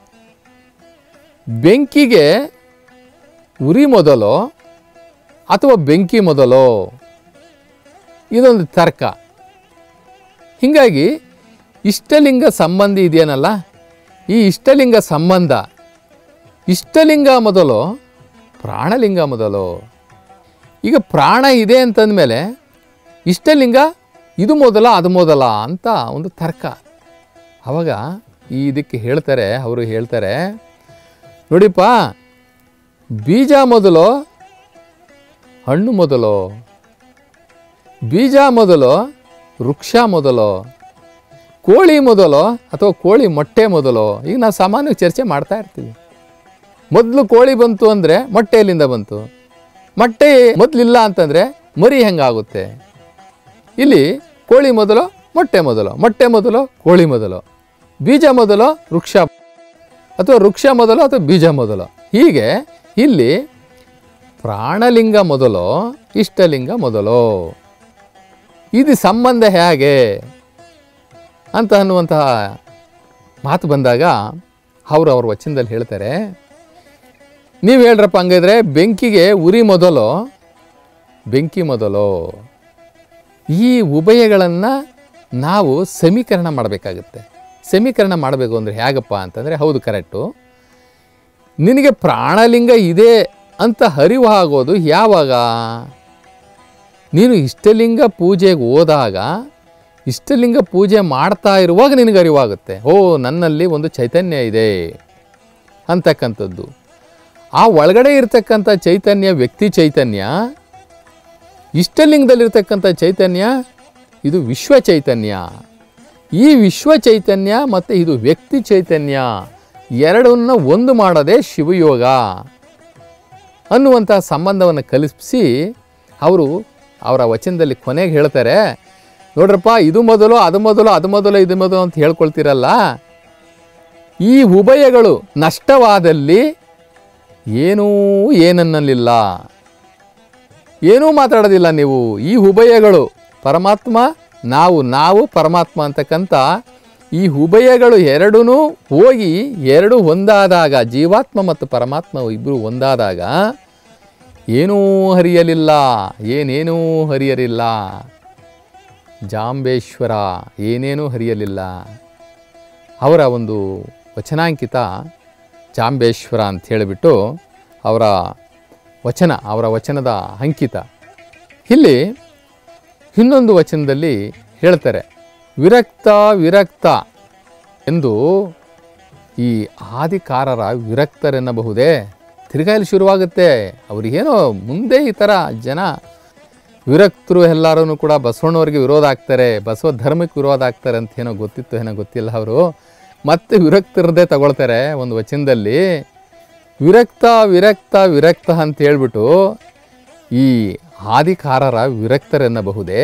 ಬೆಂಕಿಗೆ ಉರಿ ಮೊದಲು ಅಥವಾ ಬೆಂಕಿ ಮೊದಲು ಇದೊಂದು ತರ್ಕ ಹೀಗಾಗಿ ಇಷ್ಟಲಿಂಗ ಸಂಬಂಧಿ ಇದೆಯೇನಲ್ಲ ಈ ಇಷ್ಟಲಿಂಗ ಸಂಬಂಧ ಇಷ್ಟಲಿಂಗ ಮೊದಲು ಪ್ರಾಣಲಿಂಗ ಮೊದಲು ಈಗ ಪ್ರಾಣ ಇದೆ ಅಂತಂದಮೇಲೆ ಇಷ್ಟಲಿಂಗ ಇದು ಮೊದಲ ಅದು ಮೊದಲ ಅಂತ ಒಂದು ತರ್ಕ ಅವಾಗ ಈ ಇದಕ್ಕೆ ಹೇಳ್ತಾರೆ ಅವರು ಹೇಳ್ತಾರೆ ನೋಡಿಪ್ಪ ಬೀಜ ಮೊದಲು ಹಣ್ಣು ಮೊದಲು ಬೀಜ ಮೊದಲು ವೃಕ್ಷ ಮೊದಲು ಕೋಳಿ ಮೊದಲು ಅಥವಾ ಕೋಳಿ ಮೊಟ್ಟೆ ಮೊದಲು ಈಗ ನಾವು ಸಾಮಾನ್ಯವಾಗಿ ಚರ್ಚೆ ಮಾಡ್ತಾ ಇರ್ತೀವಿ ಮೊದಲು ಕೋಳಿ ಬಂತು ಅಂದರೆ ಮೊಟ್ಟೆ ಎಲ್ಲಿಂದ ಬಂತು ಮೊಟ್ಟೆ ಮೊದಲಿಲ್ಲ ಅಂತಂದರೆ ಮರಿ ಹೆಂಗಾಗುತ್ತೆ ಇಲ್ಲಿ ಕೋಳಿ ಮೊದಲು ಮೊಟ್ಟೆ ಮೊದಲು ಮೊಟ್ಟೆ ಮೊದಲು ಕೋಳಿ ಮೊದಲು ಬೀಜ ಮೊದಲು ವೃಕ್ಷ ಅಥವಾ ವೃಕ್ಷ ಮೊದಲು ಅಥವಾ ಬೀಜ ಮೊದಲು ಹೀಗೆ ಇಲ್ಲಿ ಪ್ರಾಣಲಿಂಗ ಮೊದಲು ಇಷ್ಟಲಿಂಗ ಮೊದಲು ಇದು ಸಂಬಂಧ ಹೇಗೆ ಅಂತ ಅನ್ನುವಂತಹ ಮಾತು ಬಂದಾಗ ಅವರು ಅವ್ರ ವಚನದಲ್ಲಿ ಹೇಳ್ತಾರೆ ನೀವು ಹೇಳ್ರಪ್ಪ ಹಂಗಿದ್ರೆ ಬೆಂಕಿಗೆ ಉರಿ ಮೊದಲು ಬೆಂಕಿ ಮೊದಲು ಈ ಉಭಯಗಳನ್ನು ನಾವು ಸಮೀಕರಣ ಮಾಡಬೇಕಾಗುತ್ತೆ ಸಮೀಕರಣ ಮಾಡಬೇಕು ಅಂದರೆ ಹೇಗಪ್ಪ ಅಂತಂದರೆ ಹೌದು ಕರೆಕ್ಟು ನಿನಗೆ ಪ್ರಾಣಲಿಂಗ ಇದೆ ಅಂತ ಅರಿವು ಆಗೋದು ಯಾವಾಗ ನೀನು ಇಷ್ಟಲಿಂಗ ಪೂಜೆಗೆ ಹೋದಾಗ ಇಷ್ಟಲಿಂಗ ಪೂಜೆ ಮಾಡ್ತಾ ಇರುವಾಗ ನಿನಗೆ ಅರಿವಾಗುತ್ತೆ ಓ ನನ್ನಲ್ಲಿ ಒಂದು ಚೈತನ್ಯ ಇದೆ ಅಂತಕ್ಕಂಥದ್ದು ಆ ಒಳಗಡೆ ಇರತಕ್ಕಂಥ ಚೈತನ್ಯ ವ್ಯಕ್ತಿ ಚೈತನ್ಯ ಇಷ್ಟಲಿಂಗದಲ್ಲಿರ್ತಕ್ಕಂಥ ಚೈತನ್ಯ ಇದು ವಿಶ್ವ ಚೈತನ್ಯ ಈ ವಿಶ್ವ ಚೈತನ್ಯ ಮತ್ತು ಇದು ವ್ಯಕ್ತಿ ಚೈತನ್ಯ ಎರಡನ್ನ ಒಂದು ಮಾಡದೆ ಶಿವಯೋಗ ಅನ್ನುವಂಥ ಸಂಬಂಧವನ್ನು ಕಲಿಸಿ ಅವರು ಅವರ ವಚನದಲ್ಲಿ ಕೊನೆಗೆ ಹೇಳ್ತಾರೆ ನೋಡ್ರಪ್ಪ ಇದು ಮೊದಲು ಅದು ಮೊದಲು ಅದು ಮೊದಲು ಇದು ಮೊದಲು ಅಂತ ಹೇಳ್ಕೊಳ್ತೀರಲ್ಲ ಈ ಉಭಯಗಳು ನಷ್ಟವಾದಲ್ಲಿ ಏನೂ ಏನನ್ನಲಿಲ್ಲ ಏನೂ ಮಾತಾಡೋದಿಲ್ಲ ನೀವು ಈ ಉಭಯಗಳು ಪರಮಾತ್ಮ ನಾವು ನಾವು ಪರಮಾತ್ಮ ಅಂತಕ್ಕಂಥ ಈ ಉಭಯಗಳು ಎರಡೂ ಹೋಗಿ ಎರಡು ಒಂದಾದಾಗ ಜೀವಾತ್ಮ ಮತ್ತು ಪರಮಾತ್ಮ ಇಬ್ಬರು ಒಂದಾದಾಗ ಏನೂ ಹರಿಯಲಿಲ್ಲ ಏನೇನೂ ಹರಿಯಲಿಲ್ಲ ಜಾಂಬೇಶ್ವರ ಏನೇನೂ ಹರಿಯಲಿಲ್ಲ ಅವರ ಒಂದು ವಚನಾಂಕಿತ ಜಾಂಬೇಶ್ವರ ಅಂತ ಹೇಳಿಬಿಟ್ಟು ಅವರ ವಚನ ಅವರ ವಚನದ ಅಂಕಿತ ಇಲ್ಲಿ ಇನ್ನೊಂದು ವಚನದಲ್ಲಿ ಹೇಳ್ತಾರೆ ವಿರಕ್ತ ವಿರಕ್ತ ಎಂದು ಈ ಆದಿಕಾರರ ವಿರಕ್ತರೆನ್ನಬಹುದೇ ತಿರ್ಗಾ ಇಲ್ಲಿ ಶುರುವಾಗುತ್ತೆ ಅವ್ರಿಗೇನೋ ಮುಂದೆ ಈ ಥರ ಜನ ವಿರಕ್ತರು ಎಲ್ಲರೂ ಕೂಡ ಬಸವಣ್ಣವ್ರಿಗೆ ವಿರೋಧ ಆಗ್ತಾರೆ ಬಸವ ಧರ್ಮಕ್ಕೆ ವಿರೋಧ ಆಗ್ತಾರೆ ಅಂತ ಏನೋ ಗೊತ್ತಿತ್ತು ಏನೋ ಗೊತ್ತಿಲ್ಲ ಅವರು ಮತ್ತೆ ವಿರಕ್ತರದ್ದೇ ತಗೊಳ್ತಾರೆ ಒಂದು ವಚನದಲ್ಲಿ ವಿರಕ್ತ ವಿರಕ್ತ ವಿರಕ್ತ ಅಂತ ಹೇಳ್ಬಿಟ್ಟು ಈ ಆದಿಕಾರರ ವಿರಕ್ತರೆನ್ನಬಹುದೇ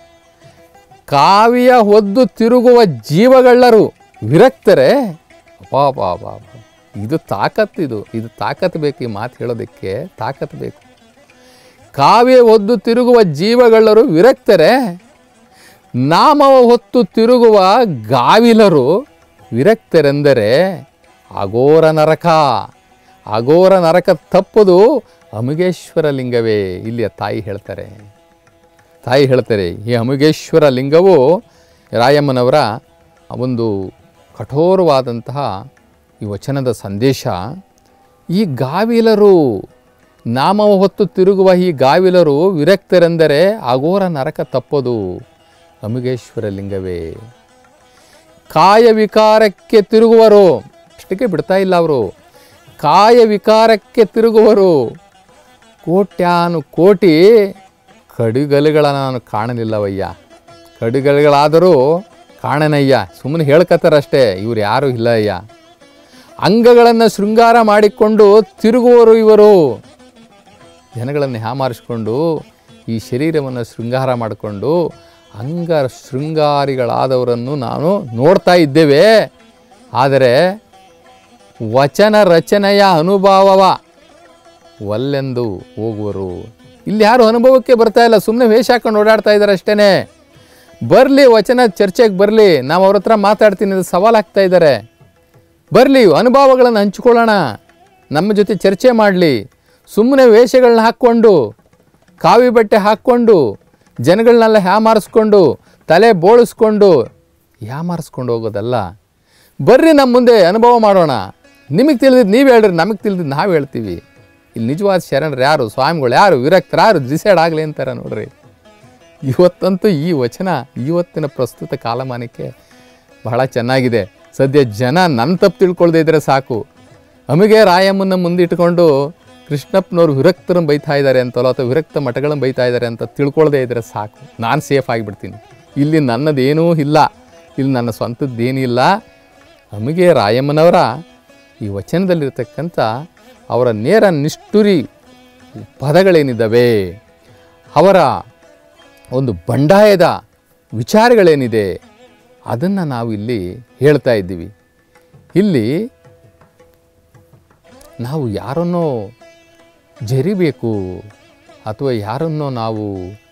ಕಾವಿಯ ಹೊದ್ದು ತಿರುಗುವ ಜೀವಗಳ್ಳರು ವಿರಕ್ತರೆ ಅಪಾಪಾಪ ಇದು ತಾಕತ್ತು ಇದು ಇದು ತಾಕತ್ತು ಬೇಕು ಈ ಮಾತು ಹೇಳೋದಕ್ಕೆ ತಾಕತ್ತು ಬೇಕು ಕಾವ್ಯ ಹೊದ್ದು ತಿರುಗುವ ಜೀವಗಳ್ಳರು ವಿರಕ್ತರೆ ನಾಮವ ಹೊತ್ತು ತಿರುಗುವ ಗಾವಿಲರು ವಿರಕ್ತರೆಂದರೆ ಅಘೋರ ನರಕ ಅಘೋರ ನರಕ ತಪ್ಪದು ಅಮುಗೇಶ್ವರ ಲಿಂಗವೇ ಇಲ್ಲಿಯ ತಾಯಿ ಹೇಳ್ತಾರೆ ತಾಯಿ ಹೇಳ್ತಾರೆ ಈ ಅಮುಗೇಶ್ವರ ಲಿಂಗವು ರಾಯಮ್ಮನವರ ಒಂದು ಕಠೋರವಾದಂತಹ ಈ ವಚನದ ಸಂದೇಶ ಈ ಗಾವಿಲರು ನಾಮವ ಹೊತ್ತು ತಿರುಗುವ ಈ ಗಾವಿಲರು ವಿರಕ್ತರೆಂದರೆ ಅಘೋರ ನರಕ ತಪ್ಪದು ಅಮುಗೇಶ್ವರ ಲಿಂಗವೇ ಕಾಯ ವಿಕಾರಕ್ಕೆ ತಿರುಗುವರು ಅಷ್ಟಕ್ಕೆ ಬಿಡ್ತಾ ಇಲ್ಲ ಅವರು ಕಾಯ ವಿಕಾರಕ್ಕೆ ತಿರುಗುವರು ಕೋಟ್ಯಾನು ಕೋಟಿ ಕಡಿಗಲುಗಳ ನಾನು ಕಾಣಲಿಲ್ಲವಯ್ಯ ಕಡಿಗಲುಗಳಾದರೂ ಕಾಣನಯ್ಯ ಸುಮ್ಮನೆ ಹೇಳ್ಕತ್ತಾರಷ್ಟೇ ಇವ್ರು ಯಾರೂ ಇಲ್ಲ ಅಯ್ಯ ಅಂಗಗಳನ್ನು ಶೃಂಗಾರ ಮಾಡಿಕೊಂಡು ತಿರುಗುವರು ಇವರು ಜನಗಳನ್ನು ಹ್ಯಾಮಾರಿಸ್ಕೊಂಡು ಈ ಶರೀರವನ್ನು ಶೃಂಗಾರ ಮಾಡಿಕೊಂಡು ಅಂಗ ಶೃಂಗಾರಿಗಳಾದವರನ್ನು ನಾನು ನೋಡ್ತಾ ಇದ್ದೇವೆ ಆದರೆ ವಚನ ರಚನೆಯ ಅನುಭವವ ಒಲ್ಲೆಂದು ಹೋಗುವರು ಇಲ್ಲಿ ಯಾರು ಅನುಭವಕ್ಕೆ ಬರ್ತಾ ಇಲ್ಲ ಸುಮ್ಮನೆ ವೇಷ ಹಾಕೊಂಡು ಓಡಾಡ್ತಾ ಇದ್ದಾರೆ ಅಷ್ಟೇ ಬರಲಿ ವಚನ ಚರ್ಚೆಗೆ ಬರಲಿ ನಾವು ಅವ್ರ ಹತ್ರ ಮಾತಾಡ್ತೀನಿ ಅದು ಸವಾಲಾಗ್ತಾ ಇದ್ದಾರೆ ಬರಲಿ ಅನುಭವಗಳನ್ನು ಹಂಚ್ಕೊಳ್ಳೋಣ ನಮ್ಮ ಜೊತೆ ಚರ್ಚೆ ಮಾಡಲಿ ಸುಮ್ಮನೆ ವೇಷಗಳನ್ನ ಹಾಕ್ಕೊಂಡು ಕಾವಿ ಬಟ್ಟೆ ಹಾಕ್ಕೊಂಡು ಜನಗಳನ್ನೆಲ್ಲ ಹ್ಯಾಮಾರಿಸ್ಕೊಂಡು ತಲೆ ಬೋಳಿಸ್ಕೊಂಡು ಹ್ಯಾಮಾರಿಸ್ಕೊಂಡು ಹೋಗೋದಲ್ಲ ಬರ್ರಿ ನಮ್ಮ ಮುಂದೆ ಅನುಭವ ಮಾಡೋಣ ನಿಮಗೆ ತಿಳಿದಿದ್ದು ನೀವು ಹೇಳ್ರಿ ನಮಗೆ ತಿಳಿದಿದ್ದು ನಾವು ಹೇಳ್ತೀವಿ ಇಲ್ಲಿ ನಿಜವಾದ ಶರಣರು ಯಾರು ಸ್ವಾಮಿಗಳು ಯಾರು ವಿರಕ್ತರು ಯಾರು ಡಿಸೈಡ್ ಆಗಲಿ ಅಂತಾರೆ ನೋಡ್ರಿ ಇವತ್ತಂತೂ ಈ ವಚನ ಇವತ್ತಿನ ಪ್ರಸ್ತುತ ಕಾಲಮಾನಕ್ಕೆ ಬಹಳ ಚೆನ್ನಾಗಿದೆ ಸದ್ಯ ಜನ ನನ್ನ ತಪ್ಪು ತಿಳ್ಕೊಳ್ದೇ ಇದ್ರೆ ಸಾಕು ನಮಗೆ ರಾಯಮ್ಮನ ಮುಂದಿಟ್ಕೊಂಡು ಕೃಷ್ಣಪ್ಪನವ್ರು ವಿರಕ್ತರನ್ನು ಬೈತಾ ಇದ್ದಾರೆ ಅಂತಲೋ ಅಥವಾ ವಿರಕ್ತ ಮಠಗಳನ್ನು ಬೈತಾ ಇದ್ದಾರೆ ಅಂತ ತಿಳ್ಕೊಳ್ದೇ ಇದ್ರೆ ಸಾಕು ನಾನು ಸೇಫ್ ಆಗಿಬಿಡ್ತೀನಿ ಇಲ್ಲಿ ನನ್ನದೇನೂ ಇಲ್ಲ ಇಲ್ಲಿ ನನ್ನ ಸ್ವಂತದ್ದೇನಿಲ್ಲ ನಮಗೆ ರಾಯಮ್ಮನವರ ಈ ವಚನದಲ್ಲಿರ್ತಕ್ಕಂಥ ಅವರ ನೇರ ನಿಷ್ಠುರಿ ಪದಗಳೇನಿದ್ದಾವೆ ಅವರ ಒಂದು ಬಂಡಾಯದ ವಿಚಾರಗಳೇನಿದೆ ಅದನ್ನು ನಾವು ಇಲ್ಲಿ ಹೇಳ್ತಾ ಇದ್ದೀವಿ ಇಲ್ಲಿ ನಾವು ಯಾರನ್ನೋ ಜರಿಬೇಕು ಅಥವಾ ಯಾರನ್ನೋ ನಾವು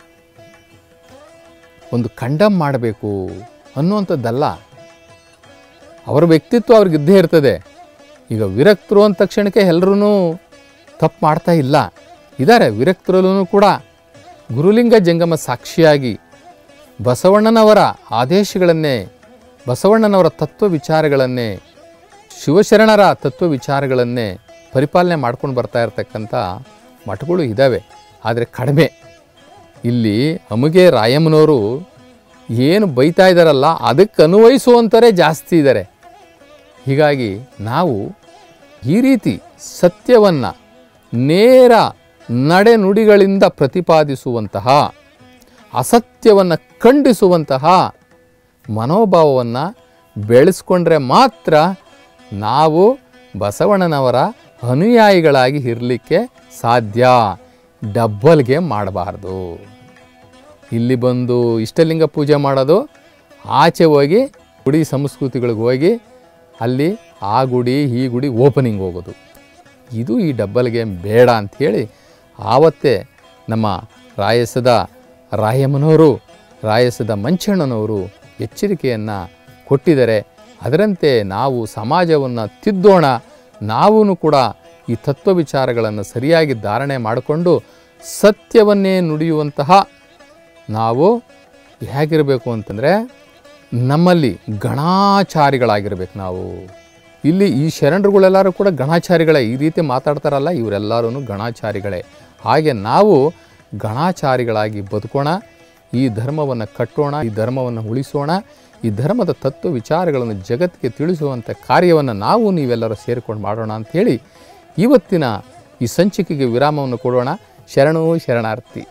ಒಂದು ಕಂಡಮ್ ಮಾಡಬೇಕು ಅನ್ನುವಂಥದ್ದಲ್ಲ ಅವರ ವ್ಯಕ್ತಿತ್ವ ಅವ್ರಿಗೆ ಇದ್ದೇ ಇರ್ತದೆ ಈಗ ವಿರಕ್ತರು ಅಂದ ತಕ್ಷಣಕ್ಕೆ ಎಲ್ಲರೂ ತಪ್ಪು ಮಾಡ್ತಾ ಇಲ್ಲ ಇದ್ದಾರೆ ವಿರಕ್ತರಲ್ಲೂ ಕೂಡ ಗುರುಲಿಂಗ ಜಂಗಮ ಸಾಕ್ಷಿಯಾಗಿ ಬಸವಣ್ಣನವರ ಆದೇಶಗಳನ್ನೇ ಬಸವಣ್ಣನವರ ತತ್ವ ವಿಚಾರಗಳನ್ನೇ ಶಿವಶರಣರ ತತ್ವ ವಿಚಾರಗಳನ್ನೇ ಪರಿಪಾಲನೆ ಮಾಡ್ಕೊಂಡು ಬರ್ತಾ ಇರತಕ್ಕಂಥ ಮಠಗಳು ಇದ್ದಾವೆ ಆದರೆ ಕಡಿಮೆ ಇಲ್ಲಿ ಅಮುಗೆ ರಾಯಮ್ಮನವರು ಏನು ಬೈತಾ ಇದ್ದಾರಲ್ಲ ಅದಕ್ಕೆ ಅನ್ವಯಿಸುವಂಥರೇ ಜಾಸ್ತಿ ಇದ್ದಾರೆ ಹೀಗಾಗಿ ನಾವು ಈ ರೀತಿ ಸತ್ಯವನ್ನು ನೇರ ನಡೆನುಡಿಗಳಿಂದ ಪ್ರತಿಪಾದಿಸುವಂತಹ ಅಸತ್ಯವನ್ನು ಖಂಡಿಸುವಂತಹ ಮನೋಭಾವವನ್ನು ಬೆಳೆಸ್ಕೊಂಡ್ರೆ ಮಾತ್ರ ನಾವು ಬಸವಣ್ಣನವರ ಅನುಯಾಯಿಗಳಾಗಿ ಇರಲಿಕ್ಕೆ ಸಾಧ್ಯ ಡಬ್ಬಲ್ಗೆ ಮಾಡಬಾರ್ದು ಇಲ್ಲಿ ಬಂದು ಇಷ್ಟಲಿಂಗ ಪೂಜೆ ಮಾಡೋದು ಆಚೆ ಹೋಗಿ ಗುಡಿ ಸಂಸ್ಕೃತಿಗಳಿಗೆ ಹೋಗಿ ಅಲ್ಲಿ ಆ ಗುಡಿ ಈ ಗುಡಿ ಓಪನಿಂಗ್ ಹೋಗೋದು ಇದು ಈ ಡಬ್ಬಲ್ ಗೇಮ್ ಬೇಡ ಅಂಥೇಳಿ ಆವತ್ತೇ ನಮ್ಮ ರಾಯಸದ ರಾಯಮ್ಮನವರು ರಾಯಸದ ಮಂಚಣ್ಣನವರು ಎಚ್ಚರಿಕೆಯನ್ನು ಕೊಟ್ಟಿದ್ದಾರೆ ಅದರಂತೆ ನಾವು ಸಮಾಜವನ್ನು ತಿದ್ದೋಣ ನಾವೂ ಕೂಡ ಈ ತತ್ವ ವಿಚಾರಗಳನ್ನು ಸರಿಯಾಗಿ ಧಾರಣೆ ಮಾಡಿಕೊಂಡು ಸತ್ಯವನ್ನೇ ನುಡಿಯುವಂತಹ ನಾವು ಹೇಗಿರಬೇಕು ಅಂತಂದರೆ ನಮ್ಮಲ್ಲಿ ಗಣಾಚಾರಿಗಳಾಗಿರ್ಬೇಕು ನಾವು ಇಲ್ಲಿ ಈ ಶರಣರುಗಳೆಲ್ಲರೂ ಕೂಡ ಗಣಾಚಾರಿಗಳೇ ಈ ರೀತಿ ಮಾತಾಡ್ತಾರಲ್ಲ ಇವರೆಲ್ಲರೂ ಗಣಾಚಾರಿಗಳೇ ಹಾಗೆ ನಾವು ಗಣಾಚಾರಿಗಳಾಗಿ ಬದುಕೋಣ ಈ ಧರ್ಮವನ್ನು ಕಟ್ಟೋಣ ಈ ಧರ್ಮವನ್ನು ಉಳಿಸೋಣ ಈ ಧರ್ಮದ ತತ್ವ ವಿಚಾರಗಳನ್ನು ಜಗತ್ತಿಗೆ ತಿಳಿಸುವಂಥ ಕಾರ್ಯವನ್ನು ನಾವು ನೀವೆಲ್ಲರೂ ಸೇರಿಕೊಂಡು ಮಾಡೋಣ ಅಂಥೇಳಿ ಇವತ್ತಿನ ಈ ಸಂಚಿಕೆಗೆ ವಿರಾಮವನ್ನು ಕೊಡೋಣ ಶರಣು ಶರಣಾರ್ಥಿ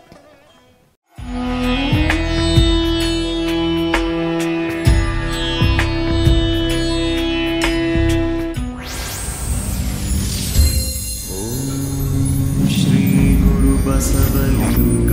श्रीगुरुबसवलिङ्ग